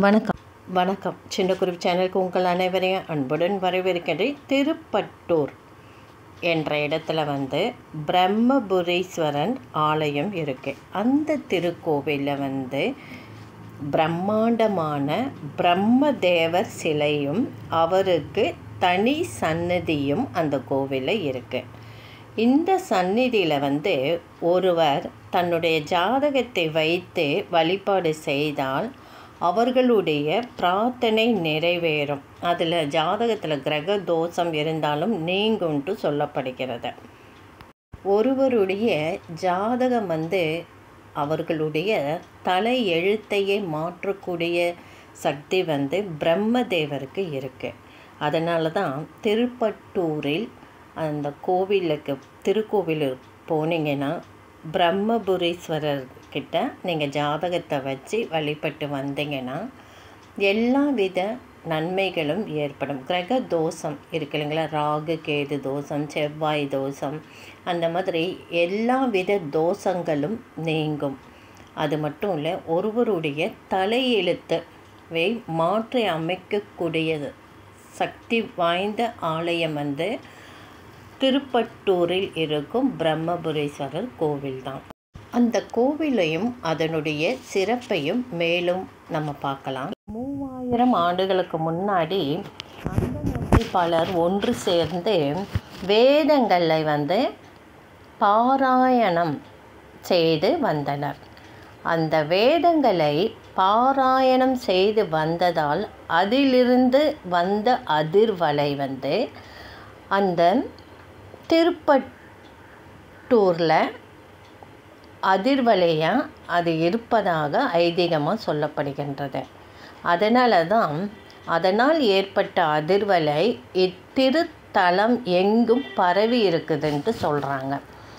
வணக்கம் வணக்கம் சின்ன குறிப்பு சேனலுக்கு உங்கள் அனைவரையும் அன்புடன் வரவேற்கின்றேன் திருப்பட்டூர் என்ற இடத்துல வந்து பிரம்மபுரீஸ்வரன் ஆலயம் இருக்குது அந்த திருக்கோவிலில் வந்து பிரம்மாண்டமான பிரம்மதேவர் சிலையும் அவருக்கு தனி சன்னதியும் அந்த கோவிலில் இருக்குது இந்த சந்நிதியில் வந்து ஒருவர் தன்னுடைய ஜாதகத்தை வைத்து வழிபாடு செய்தால் அவர்களுடைய பிரார்த்தனை நிறைவேறும் அதில் ஜாதகத்தில் கிரக தோஷம் இருந்தாலும் நீங்கும்ட்டு சொல்லப்படுகிறது ஒருவருடைய ஜாதகம் வந்து அவர்களுடைய தலை எழுத்தையே மாற்றக்கூடிய சக்தி வந்து பிரம்மதேவருக்கு இருக்குது அதனால தான் திருப்பட்டூரில் அந்த கோவிலுக்கு திருக்கோவில் போனீங்கன்னா பிரம்மபுரீஸ்வரர் கிட்ட நீங்கள் ஜாதகத்தை வச்சு வழிபட்டு வந்தீங்கன்னா எல்லா வித நன்மைகளும் ஏற்படும் கிரக தோஷம் இருக்கு இல்லைங்களா ராகு கேது தோஷம் செவ்வாய் தோஷம் அந்த மாதிரி எல்லா வித தோஷங்களும் நீங்கும் அது மட்டும் இல்லை ஒருவருடைய தலையெழுத்தை மாற்றி அமைக்கக்கூடியது சக்தி வாய்ந்த ஆலயம் வந்து திருப்பட்டூரில் இருக்கும் பிரம்மபுரீஸ்வரர் கோவில் தான் அந்த கோவிலையும் அதனுடைய சிறப்பையும் மேலும் நம்ம பார்க்கலாம் மூவாயிரம் ஆண்டுகளுக்கு முன்னாடி அந்த பலர் ஒன்று சேர்ந்து வேதங்களை வந்து பாராயணம் செய்து வந்தனர் அந்த வேதங்களை பாராயணம் செய்து வந்ததால் அதிலிருந்து வந்த அதிர்வலை வந்து அந்த திருப்பட்டூரில் அதிர்வலையாக அது இருப்பதாக ஐதீகமாக சொல்லப்படுகின்றது அதனால தான் அதனால் ஏற்பட்ட அதிர்வலை இத்திருத்தலம் எங்கும் பரவி இருக்குதுன்ட்டு சொல்கிறாங்க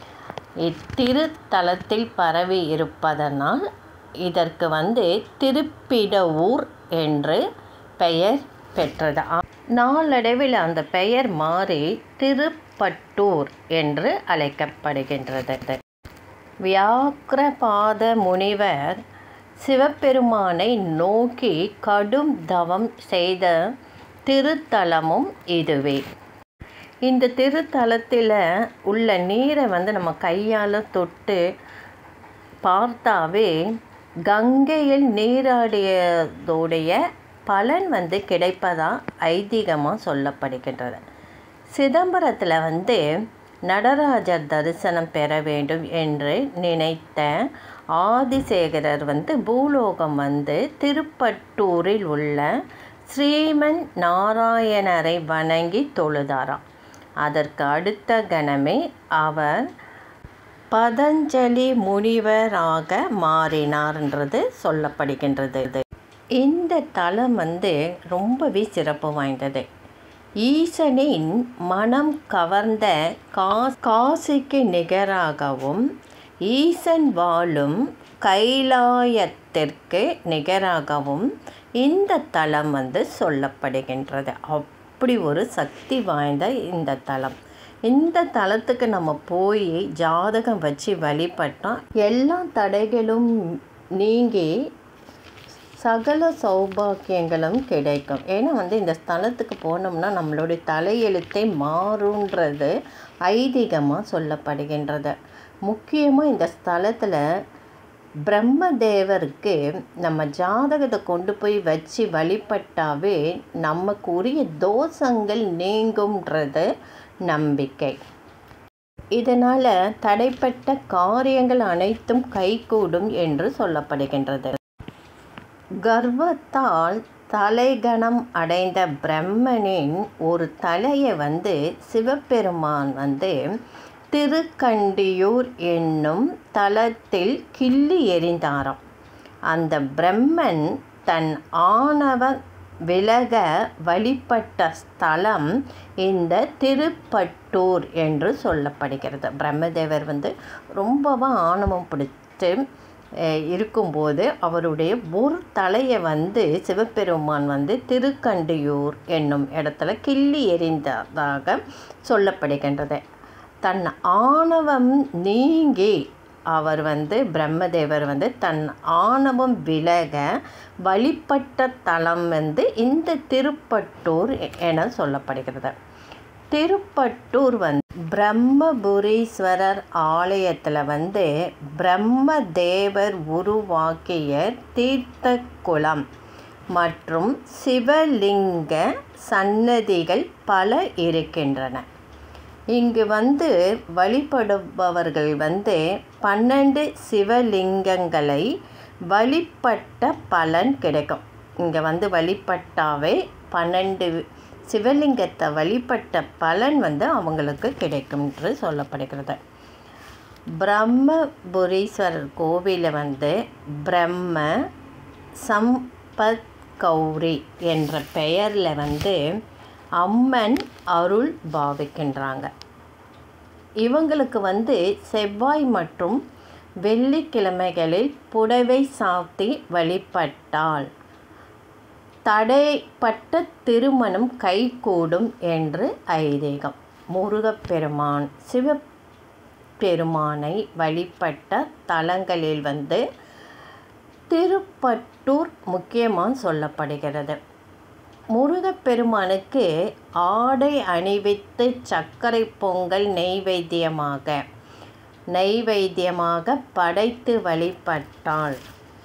இத்திருத்தலத்தில் பரவி இருப்பதனால் இதற்கு வந்து திருப்பிடவூர் என்று பெயர் பெற்றது நாளடைவில் அந்த பெயர் மாறி திருப்பட்டூர் என்று அழைக்கப்படுகின்றது வியாக்கிரபாத முனிவர் சிவபெருமானை நோக்கி கடும் தவம் செய்த திருத்தலமும் இதுவே இந்த திருத்தலத்தில் உள்ள நீரை வந்து நம்ம கையால் தொட்டு பார்த்தாவே கங்கையில் நீராடியதோடைய பலன் வந்து கிடைப்பதாக ஐதீகமாக சொல்லப்படுகின்றது சிதம்பரத்தில் வந்து நடராஜர் தரிசனம் பெற வேண்டும் என்று நினைத்த ஆதிசேகரர் வந்து பூலோகம் வந்து திருப்பட்டூரில் உள்ள ஸ்ரீமன் நாராயணரை வணங்கி தொழுதாராம் அதற்கு அடுத்த கணமே அவர் பதஞ்சலி முனிவராக மாறினார்ன்றது சொல்லப்படுகின்றது இந்த தலம் வந்து ரொம்பவே சிறப்பு வாய்ந்தது ஈசனின் மனம் கவர்ந்த கா காசிக்கு நிகராகவும் ஈசன் வாழும் கைலாயத்திற்கு நிகராகவும் இந்த தலம் வந்து சொல்லப்படுகின்றது அப்படி ஒரு சக்தி வாய்ந்த இந்த தலம் இந்த தலத்துக்கு நம்ம போய் ஜாதகம் வச்சு வழிபட்டால் எல்லா தடைகளும் நீங்கி சகல சௌபாக்கியங்களும் கிடைக்கும் ஏன்னா வந்து இந்த ஸ்தலத்துக்கு போனோம்னா நம்மளுடைய தலையெழுத்தே மாறுன்றது ஐதீகமாக சொல்லப்படுகின்றது முக்கியமாக இந்த ஸ்தலத்தில் பிரம்மதேவருக்கு நம்ம ஜாதகத்தை கொண்டு போய் வச்சு வழிபட்டாவே நமக்கு உரிய தோஷங்கள் நீங்கும்ன்றது நம்பிக்கை இதனால் தடைப்பட்ட காரியங்கள் அனைத்தும் கைகூடும் என்று சொல்லப்படுகின்றது கர்வத்தால் தலைகணம் அடைந்த பிரம்மனின் ஒரு தலையை வந்து சிவபெருமான் வந்து திருக்கண்டியூர் என்னும் தலத்தில் கிள்ளி எறிந்தாராம் அந்த பிரம்மன் தன் ஆணவ விலக வழிபட்ட ஸ்தலம் இந்த திருப்பட்டூர் என்று சொல்லப்படுகிறது பிரம்மதேவர் வந்து ரொம்பவும் ஆணவம் பிடித்து இருக்கும்போது அவருடைய ஒரு தலையை வந்து சிவபெருமான் வந்து திருக்கண்டியூர் என்னும் இடத்துல கிள்ளி எறிந்ததாக சொல்லப்படுகின்றது தன் ஆணவம் நீங்கி அவர் வந்து பிரம்மதேவர் வந்து தன் ஆணவம் விலக வழிபட்ட தலம் வந்து இந்த திருப்பட்டூர் என சொல்லப்படுகிறது திருப்பட்டூர் வந்து பிரம்மபுரீஸ்வரர் ஆலயத்தில் வந்து பிரம்மதேவர் உருவாக்கிய தீர்த்த குளம் மற்றும் சிவலிங்க சன்னதிகள் பல இருக்கின்றன இங்கு வந்து வழிபடுபவர்கள் வந்து பன்னெண்டு சிவலிங்கங்களை வழிபட்ட பலன் கிடைக்கும் இங்கே வந்து வழிபட்டாவே பன்னெண்டு சிவலிங்கத்தை வழிபட்ட பலன் வந்து அவங்களுக்கு கிடைக்கும் என்று சொல்லப்படுகிறது பிரம்மபுரீஸ்வரர் கோவிலில் வந்து பிரம்ம சம்பத் கௌரி என்ற பெயரில் வந்து அம்மன் அருள் பாவிக்கின்றாங்க இவங்களுக்கு வந்து செவ்வாய் மற்றும் வெள்ளிக்கிழமைகளில் புடவை சாத்தி வழிபட்டால் தடைப்பட்ட திருமணம் கைகூடும் என்று ஐதீகம் முருகப்பெருமான் சிவபெருமானை வழிபட்ட தலங்களில் வந்து திருப்பட்டூர் முக்கியமாக சொல்லப்படுகிறது முருகப்பெருமானுக்கு ஆடை அணிவித்து சர்க்கரை பொங்கல் நெய்வேத்தியமாக நெய்வேத்தியமாக படைத்து வழிபட்டால்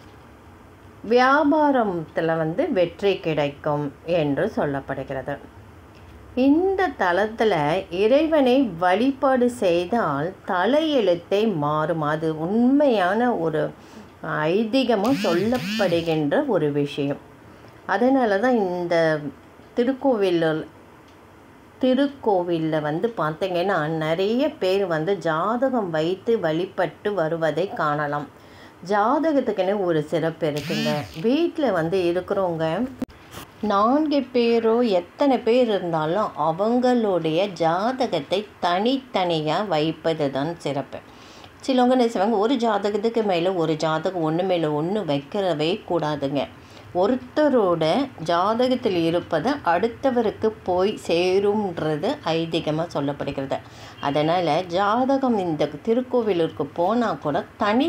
வியாபாரத்தில் வந்து வெற்றி கிடைக்கும் என்று சொல்லப்படுகிறது இந்த தளத்தில் இறைவனை வழிபாடு செய்தால் தலையெழுத்தை மாறும் அது உண்மையான ஒரு ஐதீகமாக சொல்லப்படுகின்ற ஒரு விஷயம் அதனால தான் இந்த திருக்கோவிலில் திருக்கோவிலில் வந்து பார்த்திங்கன்னா நிறைய பேர் வந்து ஜாதகம் வைத்து வழிபட்டு வருவதை காணலாம் ஜாதகத்துக்குன்னு ஒரு சிறப்பு இருக்குங்க வீட்டில் வந்து இருக்கிறவங்க நான்கு பேரோ எத்தனை பேர் இருந்தாலும் அவங்களுடைய ஜாதகத்தை தனித்தனியாக வைப்பது தான் சிறப்பு சிலவங்க என்ன செய்வாங்க ஒரு ஜாதகத்துக்கு மேலே ஒரு ஜாதகம் ஒன்று மேலே ஒன்று வைக்கிறவே கூடாதுங்க ஒருத்தரோட ஜாதகத்தில் இருப்பது அடுத்தவருக்கு போய் சேரும்ன்றது ஐதீகமாக சொல்லப்படுகிறது அதனால் ஜாதகம் இந்த திருக்கோவிலுக்கு போனால் கூட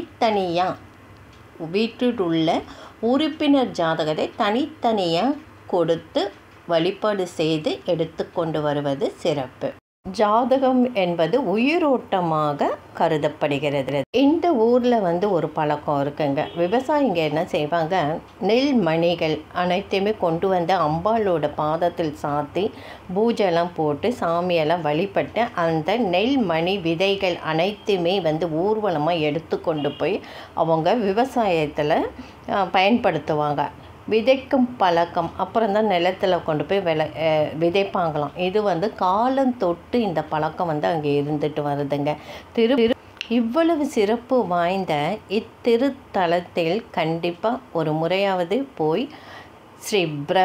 தனித்தனியாக வீட்டில் உள்ள உறுப்பினர் ஜாதகத்தை தனித்தனியாக கொடுத்து வழிபாடு செய்து எடுத்து கொண்டு வருவது சிறப்பு ஜாதகம் என்பது உயிரோட்டமாக கருதப்படுகிறது இந்த ஊரில் வந்து ஒரு பழக்கம் இருக்குங்க விவசாயிங்க என்ன செய்வாங்க நெல் மணிகள் அனைத்தையுமே கொண்டு வந்து அம்பாளோட பாதத்தில் சாத்தி பூஜைலாம் போட்டு சாமியெல்லாம் வழிபட்டு அந்த நெல் மணி விதைகள் அனைத்துமே வந்து ஊர்வலமாக எடுத்து கொண்டு போய் அவங்க விவசாயத்தில் பயன்படுத்துவாங்க விதைக்கும் பழக்கம் அப்புறம் தான் நிலத்தில் கொண்டு போய் விளை விதைப்பாங்களாம் இது வந்து காலம் தொட்டு இந்த பழக்கம் வந்து அங்கே இருந்துட்டு வருதுங்க திரு இவ்வளவு சிறப்பு வாய்ந்த இத்திருத்தலத்தில் கண்டிப்பாக ஒரு முறையாவது போய் ஸ்ரீ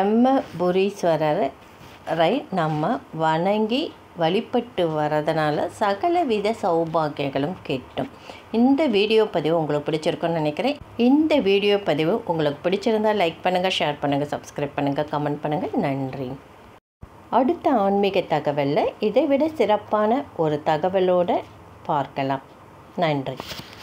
பிரம்மபுரீஸ்வரரை நம்ம வணங்கி வழிபட்டு வரதுனால சகலவித சௌபாகியங்களும் கிட்டும் இந்த வீடியோ பதிவு உங்களுக்கு பிடிச்சிருக்குன்னு நினைக்கிறேன் இந்த வீடியோ பதிவு உங்களுக்கு பிடிச்சிருந்தால் லைக் பண்ணுங்கள் ஷேர் பண்ணுங்கள் சப்ஸ்கிரைப் பண்ணுங்கள் கமெண்ட் பண்ணுங்கள் நன்றி அடுத்த ஆன்மீக தகவலில் இதை விட சிறப்பான ஒரு தகவலோடு பார்க்கலாம் நன்றி